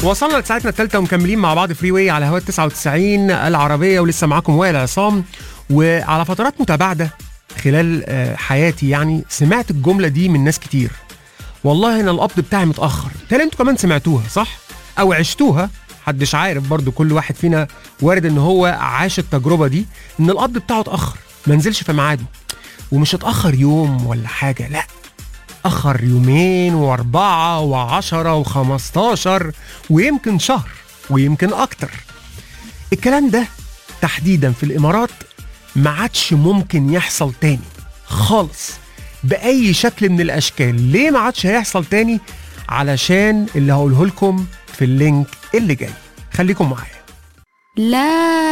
وصلنا لساعتنا الثالثة ومكملين مع بعض فري واي على هواء 99 العربية ولسه معاكم وائل عصام وعلى فترات متباعدة خلال آه، حياتي يعني سمعت الجملة دي من ناس كتير والله انا القبض بتاعي متأخر تالي انتوا كمان سمعتوها صح؟ او عشتوها محدش عارف برضو كل واحد فينا وارد ان هو عاش التجربة دي ان القبض بتاعه اتأخر ما نزلش في ميعاده ومش اتأخر يوم ولا حاجة لا أخر يومين وأربعة وعشرة وخمستاشر ويمكن شهر ويمكن أكتر الكلام ده تحديدا في الإمارات ما عادش ممكن يحصل تاني خالص بأي شكل من الأشكال ليه ما عادش هيحصل تاني علشان اللي هقوله لكم في اللينك اللي جاي خليكم معايا لا